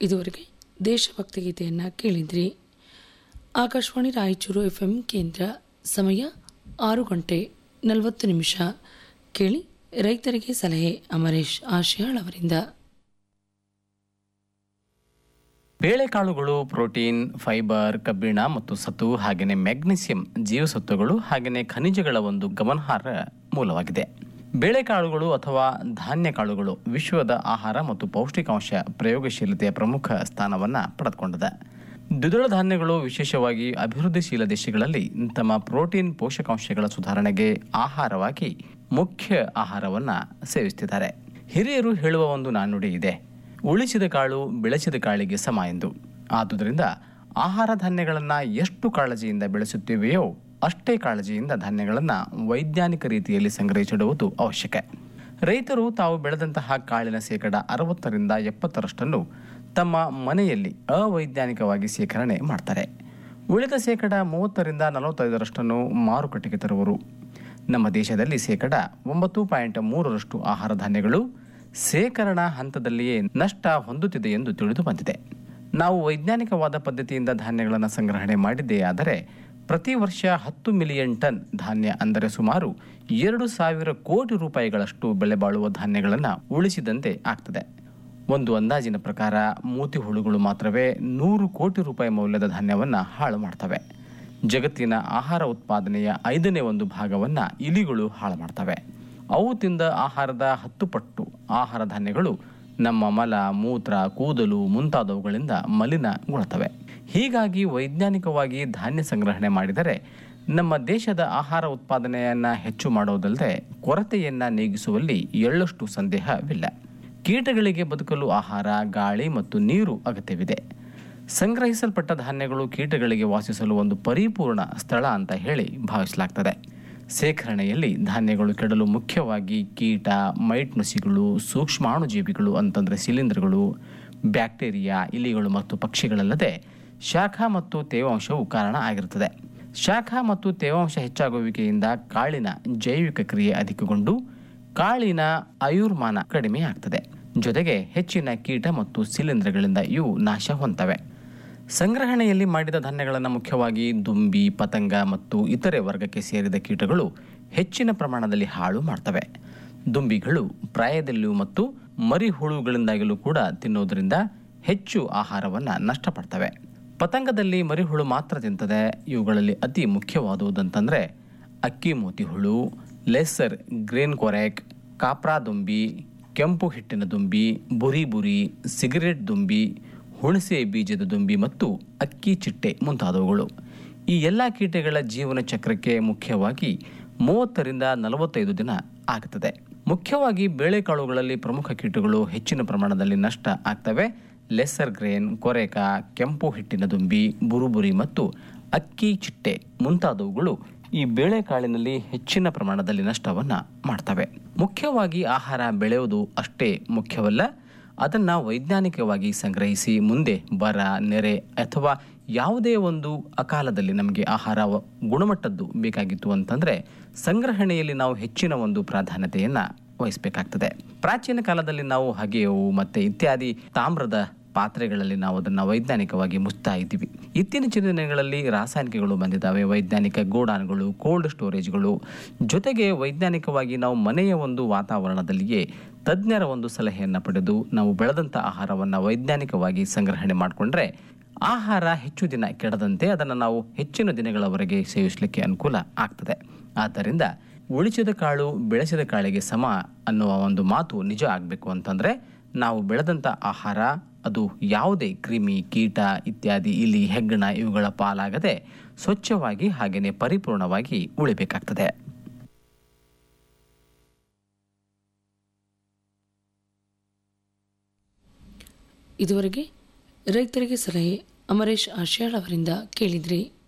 ಇದುವರೆಗೆ ದೇಶಭಕ್ತಿ ಗೀತೆಯನ್ನು ಕೇಳಿದ್ರಿ ಆಕಾಶವಾಣಿ ರಾಯಚೂರು ಎಫ್ಎಂ ಕೇಂದ್ರ ಸಮಯ ಆರು ಗಂಟೆ ನಲವತ್ತು ನಿಮಿಷ ಕೇಳಿ ರೈತರಿಗೆ ಸಲಹೆ ಅಮರೇಶ್ ಆಶಿಯಾಳ್ ಅವರಿಂದ ಬೇಳೆಕಾಳುಗಳು ಪ್ರೋಟೀನ್ ಫೈಬರ್ ಕಬ್ಬಿಣ ಮತ್ತು ಸತು ಹಾಗೆಯೇ ಮ್ಯಾಗ್ನೀಸಿಯಂ ಜೀವಸತ್ವಗಳು ಹಾಗೆಯೇ ಖನಿಜಗಳ ಒಂದು ಗಮನಾರ್ಹ ಮೂಲವಾಗಿದೆ ಬೇಳೆಕಾಳುಗಳು ಅಥವಾ ಧಾನ್ಯ ಕಾಳುಗಳು ವಿಶ್ವದ ಆಹಾರ ಮತ್ತು ಪೌಷ್ಟಿಕಾಂಶ ಪ್ರಯೋಗಶೀಲತೆಯ ಪ್ರಮುಖ ಸ್ಥಾನವನ್ನು ಪಡೆದುಕೊಂಡಿದೆ ದ್ವಿದಳ ಧಾನ್ಯಗಳು ವಿಶೇಷವಾಗಿ ಅಭಿವೃದ್ಧಿಶೀಲ ದೇಶಗಳಲ್ಲಿ ತಮ್ಮ ಪ್ರೋಟೀನ್ ಪೋಷಕಾಂಶಗಳ ಸುಧಾರಣೆಗೆ ಆಹಾರವಾಗಿ ಮುಖ್ಯ ಆಹಾರವನ್ನು ಸೇವಿಸುತ್ತಿದ್ದಾರೆ ಹಿರಿಯರು ಹೇಳುವ ಒಂದು ನಾಣ್ಣುಡಿ ಇದೆ ಉಳಿಸಿದ ಕಾಳು ಬೆಳೆಸಿದ ಕಾಳಿಗೆ ಸಮ ಎಂದು ಆದುದರಿಂದ ಆಹಾರ ಧಾನ್ಯಗಳನ್ನು ಎಷ್ಟು ಕಾಳಜಿಯಿಂದ ಬೆಳೆಸುತ್ತೇವೆಯೋ ಅಷ್ಟೇ ಕಾಳಜಿಯಿಂದ ಧಾನ್ಯಗಳನ್ನು ವೈಜ್ಞಾನಿಕ ರೀತಿಯಲ್ಲಿ ಸಂಗ್ರಹಿಸಿಡುವುದು ಅವಶ್ಯಕ ರೈತರು ತಾವು ಬೆಳೆದಂತಹ ಕಾಳಿನ ಶೇಕಡ ಅರವತ್ತರಿಂದ ಎಪ್ಪತ್ತರಷ್ಟನ್ನು ತಮ್ಮ ಮನೆಯಲ್ಲಿ ಅವೈಜ್ಞಾನಿಕವಾಗಿ ಶೇಖರಣೆ ಮಾಡ್ತಾರೆ ಉಳಿದ ಶೇಕಡ ಮೂವತ್ತರಿಂದ ನಲವತ್ತೈದರಷ್ಟನ್ನು ಮಾರುಕಟ್ಟೆಗೆ ತರುವರು ನಮ್ಮ ದೇಶದಲ್ಲಿ ಶೇಕಡ ಒಂಬತ್ತು ಪಾಯಿಂಟ್ ಮೂರರಷ್ಟು ಆಹಾರ ಧಾನ್ಯಗಳು ಶೇಖರಣಾ ಹಂತದಲ್ಲಿಯೇ ನಷ್ಟ ಹೊಂದುತ್ತಿದೆ ಎಂದು ತಿಳಿದು ಬಂದಿದೆ ನಾವು ವೈಜ್ಞಾನಿಕವಾದ ಪದ್ಧತಿಯಿಂದ ಧಾನ್ಯಗಳನ್ನು ಸಂಗ್ರಹಣೆ ಮಾಡಿದ್ದೇ ಆದರೆ ಪ್ರತಿ ವರ್ಷ ಹತ್ತು ಮಿಲಿಯನ್ ಟನ್ ಧಾನ್ಯ ಅಂದರೆ ಸುಮಾರು ಎರಡು ಸಾವಿರ ಕೋಟಿ ರೂಪಾಯಿಗಳಷ್ಟು ಬೆಲೆ ಬಾಳುವ ಧಾನ್ಯಗಳನ್ನು ಉಳಿಸಿದಂತೆ ಆಗ್ತದೆ ಒಂದು ಅಂದಾಜಿನ ಪ್ರಕಾರ ಮೂತಿ ಹುಳುಗಳು ಮಾತ್ರವೇ ನೂರು ಕೋಟಿ ರೂಪಾಯಿ ಮೌಲ್ಯದ ಧಾನ್ಯವನ್ನು ಹಾಳು ಮಾಡ್ತವೆ ಜಗತ್ತಿನ ಆಹಾರ ಉತ್ಪಾದನೆಯ ಐದನೇ ಒಂದು ಭಾಗವನ್ನು ಇಲಿಗಳು ಹಾಳು ಮಾಡ್ತವೆ ಅವು ತಿಂದ ಆಹಾರದ ಹತ್ತು ಪಟ್ಟು ಆಹಾರ ಧಾನ್ಯಗಳು ನಮ್ಮ ಮಲ ಮೂತ್ರ ಕೂದಲು ಮುಂತಾದವುಗಳಿಂದ ಮಲಿನಗೊಳ್ತವೆ ಹೀಗಾಗಿ ವೈಜ್ಞಾನಿಕವಾಗಿ ಧಾನ್ಯ ಸಂಗ್ರಹಣೆ ಮಾಡಿದರೆ ನಮ್ಮ ದೇಶದ ಆಹಾರ ಉತ್ಪಾದನೆಯನ್ನು ಹೆಚ್ಚು ಮಾಡೋದಲ್ಲದೆ ಕೊರತೆಯನ್ನು ನೀಗಿಸುವಲ್ಲಿ ಎಳ್ಳಷ್ಟು ಸಂದೇಹವಿಲ್ಲ ಕೀಟಗಳಿಗೆ ಬದುಕಲು ಆಹಾರ ಗಾಳಿ ಮತ್ತು ನೀರು ಅಗತ್ಯವಿದೆ ಸಂಗ್ರಹಿಸಲ್ಪಟ್ಟ ಧಾನ್ಯಗಳು ಕೀಟಗಳಿಗೆ ವಾಸಿಸಲು ಒಂದು ಪರಿಪೂರ್ಣ ಸ್ಥಳ ಅಂತ ಹೇಳಿ ಭಾವಿಸಲಾಗ್ತದೆ ಶೇಖರಣೆಯಲ್ಲಿ ಧಾನ್ಯಗಳು ಕೆಡಲು ಮುಖ್ಯವಾಗಿ ಕೀಟ ಮೈಟ್ ನುಸಿಗಳು ಸೂಕ್ಷ್ಮಾಣುಜೀವಿಗಳು ಅಂತಂದರೆ ಶಿಲೀಂಧ್ರಗಳು ಬ್ಯಾಕ್ಟೀರಿಯಾ ಇಲಿಗಳು ಮತ್ತು ಪಕ್ಷಿಗಳಲ್ಲದೆ ಶಾಖ ಮತ್ತು ತೇವಾಂಶವು ಕಾರಣ ಆಗಿರುತ್ತದೆ ಶಾಖ ಮತ್ತು ತೇವಾಂಶ ಹೆಚ್ಚಾಗುವಿಕೆಯಿಂದ ಕಾಳಿನ ಜೈವಿಕ ಕ್ರಿಯೆ ಅಧಿಕಗೊಂಡು ಕಾಳಿನ ಆಯುರ್ಮಾನ ಕಡಿಮೆ ಆಗ್ತದೆ ಜೊತೆಗೆ ಹೆಚ್ಚಿನ ಕೀಟ ಮತ್ತು ಶಿಲೀಂಧ್ರಗಳಿಂದ ಇವು ನಾಶ ಹೊಂತವೆ ಸಂಗ್ರಹಣೆಯಲ್ಲಿ ಮಾಡಿದ ಧಾನ್ಯಗಳನ್ನು ಮುಖ್ಯವಾಗಿ ದುಂಬಿ ಪತಂಗ ಮತ್ತು ಇತರೆ ವರ್ಗಕ್ಕೆ ಸೇರಿದ ಕೀಟಗಳು ಹೆಚ್ಚಿನ ಪ್ರಮಾಣದಲ್ಲಿ ಹಾಳು ಮಾಡ್ತವೆ ದುಂಬಿಗಳು ಪ್ರಾಯದಲ್ಲಿಯೂ ಮತ್ತು ಮರಿ ಹುಳುಗಳಿಂದಾಗಲೂ ಕೂಡ ತಿನ್ನುವುದರಿಂದ ಹೆಚ್ಚು ಆಹಾರವನ್ನು ನಷ್ಟಪಡ್ತವೆ ಪತಂಗದಲ್ಲಿ ಮರಿಹುಳು ಮಾತ್ರ ತಿಂತದೆ ಇವುಗಳಲ್ಲಿ ಅತಿ ಮುಖ್ಯವಾದುದಂತಂದರೆ ಅಕ್ಕಿ ಮೋತಿ ಹುಳು ಲೆಸ್ಸರ್ ಗ್ರೇನ್ ಕೊರೆಕ್ ಕಾಪ್ರಾ ದುಂಬಿ ಕೆಂಪು ಹಿಟ್ಟಿನ ದುಂಬಿ ಬುರಿ ಬುರಿ ಸಿಗರೆಟ್ ದುಂಬಿ ಹುಣಸೆ ಬೀಜದ ದುಂಬಿ ಮತ್ತು ಅಕ್ಕಿ ಚಿಟ್ಟೆ ಮುಂತಾದವುಗಳು ಈ ಎಲ್ಲ ಕೀಟಗಳ ಜೀವನ ಚಕ್ರಕ್ಕೆ ಮುಖ್ಯವಾಗಿ ಮೂವತ್ತರಿಂದ ನಲವತ್ತೈದು ದಿನ ಆಗುತ್ತದೆ ಮುಖ್ಯವಾಗಿ ಬೇಳೆಕಾಳುಗಳಲ್ಲಿ ಪ್ರಮುಖ ಕೀಟಗಳು ಹೆಚ್ಚಿನ ಪ್ರಮಾಣದಲ್ಲಿ ನಷ್ಟ ಆಗ್ತವೆ ಲೆಸ್ಸರ್ ಗ್ರೇನ್ ಕೊರೆಕ ಕೆಂಪು ಹಿಟ್ಟಿನ ದುಂಬಿ ಬುರುಬುರಿ ಮತ್ತು ಅಕ್ಕಿ ಚಿಟ್ಟೆ ಮುಂತಾದವುಗಳು ಈ ಬೇಳೆಕಾಳಿನಲ್ಲಿ ಹೆಚ್ಚಿನ ಪ್ರಮಾಣದಲ್ಲಿ ನಷ್ಟವನ್ನು ಮಾಡ್ತವೆ ಮುಖ್ಯವಾಗಿ ಆಹಾರ ಬೆಳೆಯುವುದು ಅಷ್ಟೇ ಮುಖ್ಯವಲ್ಲ ಅದನ್ನು ವೈಜ್ಞಾನಿಕವಾಗಿ ಸಂಗ್ರಹಿಸಿ ಮುಂದೆ ಬರ ನೆರೆ ಅಥವಾ ಯಾವುದೇ ಒಂದು ಅಕಾಲದಲ್ಲಿ ನಮಗೆ ಆಹಾರ ವ- ಗುಣಮಟ್ಟದ್ದು ಬೇಕಾಗಿತ್ತು ಅಂತಂದರೆ ಸಂಗ್ರಹಣೆಯಲ್ಲಿ ನಾವು ಹೆಚ್ಚಿನ ಒಂದು ಪ್ರಾಧಾನ್ಯತೆಯನ್ನು ವಹಿಸಬೇಕಾಗ್ತದೆ ಪ್ರಾಚೀನ ಕಾಲದಲ್ಲಿ ನಾವು ಹಗೆಯವು ಮತ್ತು ಇತ್ಯಾದಿ ತಾಮ್ರದ ಪಾತ್ರೆಗಳಲ್ಲಿ ನಾವು ಅದನ್ನು ವೈಜ್ಞಾನಿಕವಾಗಿ ಮುಚ್ತಾ ಇದ್ದೀವಿ ಇತ್ತೀಚಿನ ದಿನಗಳಲ್ಲಿ ರಾಸಾಯನಿಕಗಳು ಬಂದಿದ್ದಾವೆ ವೈಜ್ಞಾನಿಕ ಗೋಡಾನ್ಗಳು ಕೋಲ್ಡ್ ಸ್ಟೋರೇಜ್ಗಳು ಜೊತೆಗೆ ವೈಜ್ಞಾನಿಕವಾಗಿ ನಾವು ಮನೆಯ ಒಂದು ವಾತಾವರಣದಲ್ಲಿಯೇ ತಜ್ಞರ ಒಂದು ಸಲಹೆಯನ್ನು ಪಡೆದು ನಾವು ಬೆಳೆದಂಥ ಆಹಾರವನ್ನು ವೈಜ್ಞಾನಿಕವಾಗಿ ಸಂಗ್ರಹಣೆ ಮಾಡಿಕೊಂಡ್ರೆ ಆಹಾರ ಹೆಚ್ಚು ದಿನ ಕೆಡದಂತೆ ಅದನ್ನು ನಾವು ಹೆಚ್ಚಿನ ದಿನಗಳವರೆಗೆ ಸೇವಿಸಲಿಕ್ಕೆ ಅನುಕೂಲ ಆಗ್ತದೆ ಆದ್ದರಿಂದ ಉಳಿಸಿದ ಕಾಳು ಬೆಳೆಸಿದ ಕಾಳಿಗೆ ಸಮ ಅನ್ನುವ ಒಂದು ಮಾತು ನಿಜ ಆಗಬೇಕು ಅಂತಂದರೆ ನಾವು ಬೆಳೆದಂಥ ಆಹಾರ ಅದು ಯಾವುದೇ ಕ್ರಿಮಿ ಕೀಟ ಇತ್ಯಾದಿ ಇಲಿ ಹೆಗ್ಗಣ ಇವುಗಳ ಪಾಲಾಗದೆ ಸ್ವಚ್ಛವಾಗಿ ಹಾಗೆಯೇ ಪರಿಪೂರ್ಣವಾಗಿ ಉಳಿಬೇಕಾಗ್ತದೆ ಇದುವರೆಗೆ ರೈತರಿಗೆ ಸಲಹೆ ಅಮರೇಶ್ ಆಶಿಯಾಳ್ ಅವರಿಂದ ಕೇಳಿದ್ರಿ